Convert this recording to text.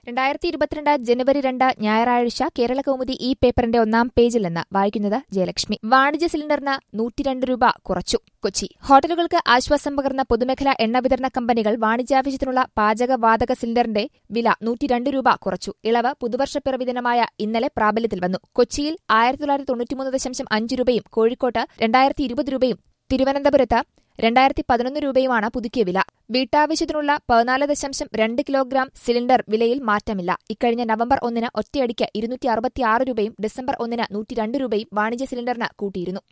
രണ്ടായിരത്തി ഇരുപത്തിരണ്ട് ജനുവരി രണ്ട് ഞായറാഴ്ച കേരള കൗമുദി ഈ പേപ്പറിന്റെ ഒന്നാം പേജിൽ നിന്ന് വായിക്കുന്നത് ജയലക്ഷ്മി വാണിജ്യ സിലിണ്ടറിന് നൂറ്റിരണ്ട് രൂപ കുറച്ചു കൊച്ചി ഹോട്ടലുകൾക്ക് ആശ്വാസം പകർന്ന പൊതുമേഖലാ എണ്ണ വിതരണ കമ്പനികൾ വാണിജ്യാവശ്യത്തിനുള്ള പാചകവാതക സിലിണ്ടറിന്റെ വില നൂറ്റിരണ്ട് രൂപ കുറച്ചു ഇളവ് പുതുവർഷപ്പിറവി ദിനമായ ഇന്നലെ പ്രാബല്യത്തിൽ വന്നു കൊച്ചിയിൽ ആയിരത്തി തൊള്ളായിരത്തി തൊണ്ണൂറ്റിമൂന്ന് ദശാംശം അഞ്ച് രൂപയും കോഴിക്കോട്ട് രണ്ടായിരത്തി ഇരുപത് രൂപയും തിരുവനന്തപുരത്ത് രണ്ടായിരത്തി പതിനൊന്ന് രൂപയുമാണ് പുതുക്കിയ വില വീട്ടാവശ്യത്തിനുള്ള പതിനാല് ദശാംശം രണ്ട് കിലോഗ്രാം സിലിണ്ടർ വിലയിൽ മാറ്റമില്ല ഇക്കഴിഞ്ഞ നവംബർ ഒന്നിന് ഒറ്റയടിക്ക് ഇരുന്നൂറ്റി അറുപത്തിയാറ് രൂപയും ഡിസംബർ ഒന്നിന് നൂറ്റിരണ്ട് രൂപയും വാണിജ്യ സിലിണ്ടറിന് കൂട്ടിയിരുന്നു